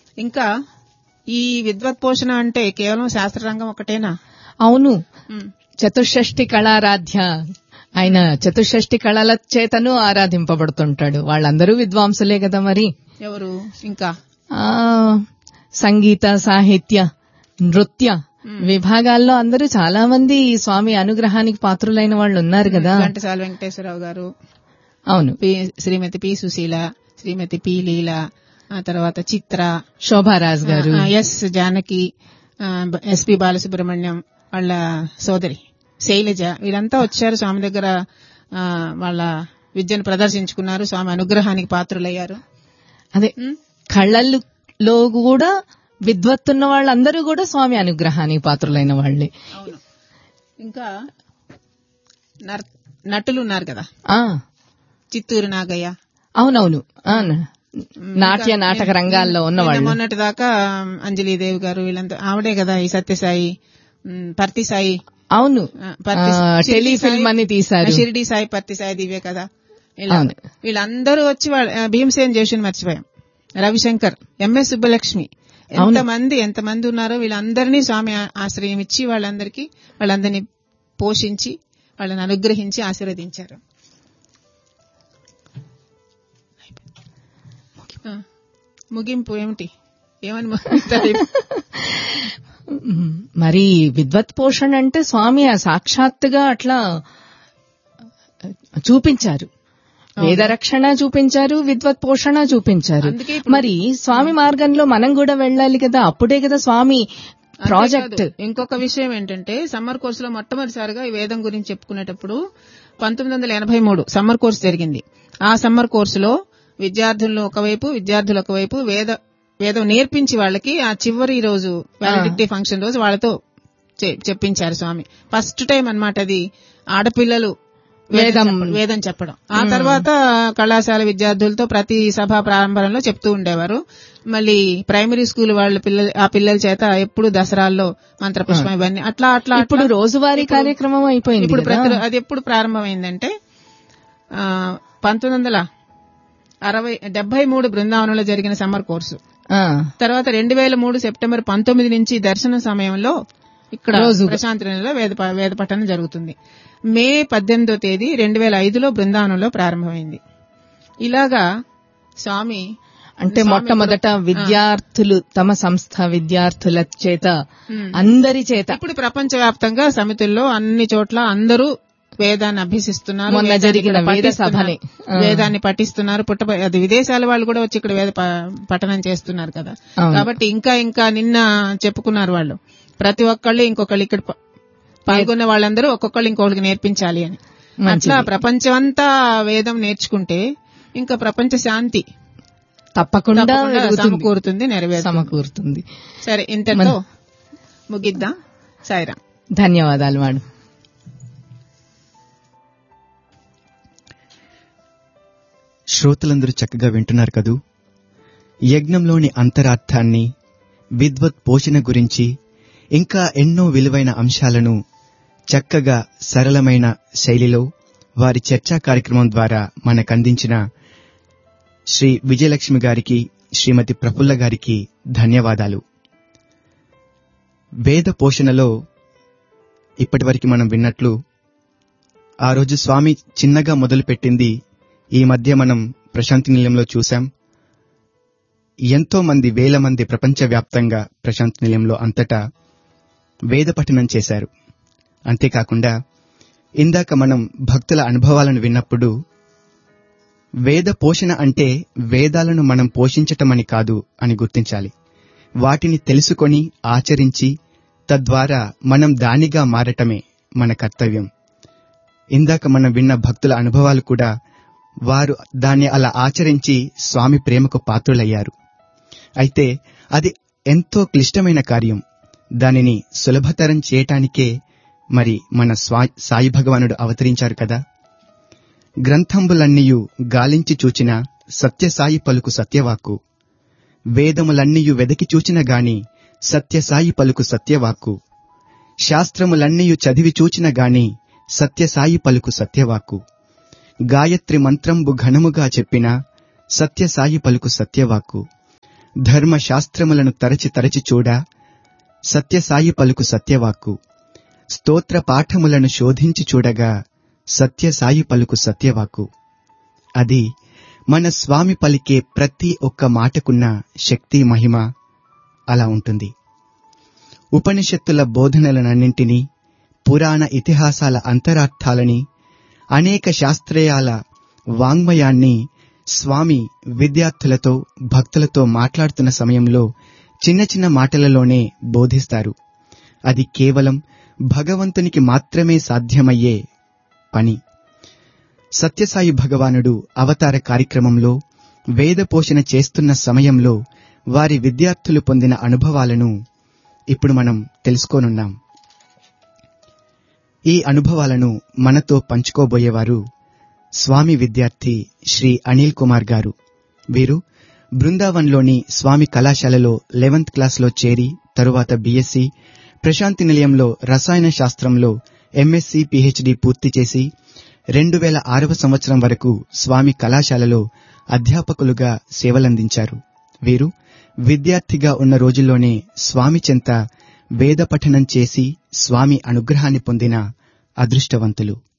ఇంకా ఈ విద్వత్ పోషణ అంటే కేవలం శాస్త్రరంగం ఒకటేనా అవును ఉమ్, చతుషష్ఠి కళారాధ్య ఆయన చతుషష్ఠి కళల చేతను ఆరాధింపబడుతుంటాడు వాళ్ళందరూ విద్వాంసులే కదా మరి ఎవరు ఇంకా ఆ సంగీత సాహిత్య నృత్య విభాగాల్లో అందరూ చాలా మంది ఈ స్వామి అనుగ్రహానికి పాత్రులైన వాళ్ళు ఉన్నారు కదా ఘంటసాల వెంకటేశ్వరరావు గారు అవును P Shrimati P Susheela Shrimati P Leela ఆ తర్వాత చిత్ర శోభారాజ్ గారు ఆ, ఎస్ జానకి ఆ, బ- ఎస్పి బాలసుబ్రహ్మణ్యం వాళ్ళ సోదరి శైలజ వీళ్ళంతా వచ్చారు స్వామి దగ్గర ఆ, వాళ్ళ విద్యను ప్రదర్శించుకున్నారు స్వామి అనుగ్రహానికి పాత్రులయ్యారు అదే ఉమ్, కళ్ళల్లో కూడా విద్వత్తున్న వాళ్ళందరూ కూడా స్వామి అనుగ్రహానికి పాత్రులైన వాళ్ళే అవును ఇంకా నర్- నటులు ఉన్నారు కదా ఆ చిత్తూరు నాగయ్య అవునవును ఆ, నాట్య నాటక రంగాల్లో ఉన్న నిన్న వాళ్ళు మొన్నటి దాకా అంజలీదేవి గారు వీళ్ళంతా ఆవిడే కదా ఈ సత్యసాయి ఉమ్, పర్తి సాయి అవును ఆ, పర్తి ఆ, షిరిడి టెలిఫిల్మ్ సాయి- అని తీశారు షిరిడి సాయి పత్తి సాయి దివ్య కదా ఇలా అవును. వీళ్ళందరూ వచ్చి వాళ్ళ- ఆ, భీమసేన్ జోషిని మర్చిపోయాం రవిశంకర్ ఎంఎస్ సుబ్బలక్ష్మి ఎంతమంది ఎంతమంది ఉన్నారో వీళ్ళందరినీ స్వామి ఆ- ఆశ్రయం ఇచ్చి వాళ్ళందరికీ వాళ్ళందరినీ పోషించి వాళ్ళని అనుగ్రహించి ఆశీర్వదించారు ఆ, ముగింపు ఏమిటి ఏమని ముగిస్తారు? మ్, మరి విద్వత్ పోషణ అంటే స్వామి ఆ సాక్షాత్తుగా అట్లా చూపించారు వేదరక్షణ చూపించారు విద్వత్ పోషణ చూపించారు అందుకే ఇప్పుడు- మరి స్వామి మార్గంలో మనం కూడా వెళ్ళాలి కదా అప్పుడే కదా స్వామి ప్రాజెక్ట్ అంతేకాదు, ఇంకొక విషయం ఏంటంటే సమ్మర్ కోర్సులో మొట్టమొదటిసారిగా ఈ వేదం గురించి చెప్పుకునేటప్పుడు పంతొమ్మిది వందల ఎనభై మూడు సమ్మర్ కోర్సు జరిగింది ఆ సమ్మర్ కోర్సులో విద్యార్థులను ఒకవైపు విద్యార్థులు ఒకవైపు వేద వేదం నేర్పించి వాళ్ళకి ఆ చివరి రోజు వ్యాలిడిటీ ఫంక్షన్ రోజు వాళ్ళతో చె- చెప్పించారు స్వామి ఫస్ట్ టైం అన్నమాట అది ఆడపిల్లలు వేదం వేదం. చెప్ప- వేదం చెప్పడం ఆ తర్వాత కళాశాల విద్యార్థులతో ప్రతి సభా ప్రారంభంలో చెప్తూ ఉండేవారు మళ్ళీ ప్రైమరీ స్కూల్ వాళ్ళ పిల్లలు ఆ పిల్లల చేత ఎప్పుడు దసరాల్లో మంత్రపుష్పం ఇవన్నీ అట్లా అట్లా ఇప్పుడు అట్లా రోజువారీ కార్యక్రమం అయిపోయింది ఇప్పుడు కదా. ప్రతి అది ఎప్పుడు ప్రారంభమైందంటే ఆ, పంతొమ్మిది వందల అరవై డెబ్బై మూడు బృందావనంలో జరిగిన సమ్మర్ కోర్సు ఆ, తర్వాత రెండు వేల మూడు సెప్టెంబర్ పంతొమ్మిది నుంచి దర్శన సమయంలో ఇక్కడ రోజు. ప్రశాంతి నిలయంలో వేద ప- వేద పఠనం జరుగుతుంది మే పద్దెనిమిదో తేదీ రెండు వేల ఐదులో బృందావనంలో ప్రారంభమైంది ఇలాగా స్వామి అంటే స్వామి మొట్టమొదట విద్యార్థులు తమ సంస్థ విద్యార్థుల చేత ఉమ్. అందరి చేత ఇప్పుడు ప్రపంచవ్యాప్తంగా సమితుల్లో అన్ని చోట్ల అందరూ వేదాన్ని అభ్యసిస్తున్నారు మొన్న వేదాన్ని జరిగిన ఇక్కడ వేద పఠిస్తున్నారు. సభని. ఆ. వేదాన్ని పఠిస్తున్నారు పుట్ట అది విదేశాల వాళ్ళు కూడా వచ్చి ఇక్కడ వేద ప- పఠనం చేస్తున్నారు కదా అవును. కాబట్టి ఇంకా ఇంకా నిన్న చెప్పుకున్నారు వాళ్ళు ప్రతి ఒక్కళ్ళు ఇంకొకళ్ళు ఇక్కడ ప- పాల్గొన్న వాళ్ళందరూ ఒక్కొక్కళ్ళు ఇంకొకరికి నేర్పించాలి అని మంచిది. అట్లా ప్రపంచమంతా వేదం నేర్చుకుంటే ఇంకా ప్రపంచ శాంతి తప్పకుండా తప్పకుండా పెరుగుతుంది. సమకూరుతుంది నెరవేరుతుంది సమకూరుతుంది సరే ఇంతటితో ముగిద్దాం సాయిరాం ధన్యవాదాలు మేడం శ్రోతలందరూ చక్కగా వింటున్నారు కదూ యజ్ఞంలోని అంతరార్థాన్ని విద్వత్ పోషణ గురించి ఇంకా ఎన్నో విలువైన అంశాలను చక్కగా సరళమైన శైలిలో వారి చర్చా కార్యక్రమం ద్వారా మనకందించిన శ్రీ విజయలక్ష్మి గారికి శ్రీమతి ప్రఫుల్ల గారికి ధన్యవాదాలు వేద పోషణలో ఇప్పటివరకు మనం విన్నట్లు ఆ రోజు స్వామి చిన్నగా మొదలుపెట్టింది ఈ మధ్య మనం ప్రశాంతి నిలయంలో చూశాం ఎంతో మంది వేల మంది ప్రపంచవ్యాప్తంగా ప్రశాంతి నిలయంలో అంతటా వేద పఠనం చేశారు అంతేకాకుండా ఇందాక మనం భక్తుల అనుభవాలను విన్నప్పుడు వేద పోషణ అంటే వేదాలను మనం పోషించటమని కాదు అని గుర్తించాలి వాటిని తెలుసుకొని ఆచరించి తద్వారా మనం దానిగా మారటమే మన కర్తవ్యం ఇందాక మనం విన్న భక్తుల అనుభవాలు కూడా వారు దాన్ని అలా ఆచరించి స్వామి ప్రేమకు పాత్రులయ్యారు అయితే అది ఎంతో క్లిష్టమైన కార్యం దానిని సులభతరం చేయటానికే మరి మన స్వా సాయి భగవానుడు అవతరించారు కదా గ్రంథంబులన్నీయు గాలించి చూచిన సత్యసాయి పలుకు సత్యవాక్కు వేదములన్నీయు వెదకి చూచిన గాని సత్యసాయి పలుకు సత్యవాక్కు శాస్త్రములన్నీయు చదివి చూచిన గాని సత్యసాయి పలుకు సత్యవాక్కు గాయత్రి మంత్రంబు ఘనముగా చెప్పిన సత్యసాయి పలుకు సత్యవాక్కు ధర్మశాస్త్రములను తరచి తరచి చూడ సత్యసాయి పలుకు సత్యవాక్కు స్తోత్ర పాఠములను శోధించి చూడగా సత్యసాయి పలుకు సత్యవాక్కు అది మన స్వామి పలికే ప్రతి ఒక్క మాటకున్న శక్తి మహిమ అలా ఉంటుంది ఉపనిషత్తుల బోధనలనన్నింటినీ పురాణ ఇతిహాసాల అంతరార్థాలని అనేక శాస్త్రీయాల వాంగ్మయాన్ని స్వామి విద్యార్థులతో భక్తులతో మాట్లాడుతున్న సమయంలో చిన్న చిన్న మాటలలోనే బోధిస్తారు అది కేవలం భగవంతునికి మాత్రమే సాధ్యమయ్యే పని సత్యసాయి భగవానుడు అవతార కార్యక్రమంలో వేద పోషణ చేస్తున్న సమయంలో వారి విద్యార్థులు పొందిన అనుభవాలను ఇప్పుడు మనం తెలుసుకోనున్నాం ఈ అనుభవాలను మనతో పంచుకోబోయేవారు స్వామి విద్యార్థి శ్రీ అనిల్ కుమార్ గారు వీరు బృందావన్లోని స్వామి కళాశాలలో లెవెంత్ క్లాస్లో చేరి తరువాత బీఎస్సీ ప్రశాంతి నిలయంలో రసాయన శాస్త్రంలో ఎంఎస్సీ పిహెచ్డి పూర్తి చేసి రెండు వేల ఆరవ సంవత్సరం వరకు స్వామి కళాశాలలో అధ్యాపకులుగా సేవలందించారు వీరు విద్యార్థిగా ఉన్న రోజుల్లోనే స్వామి చెంత వేద పఠనం చేసి స్వామి అనుగ్రహాన్ని పొందిన అదృష్టవంతులు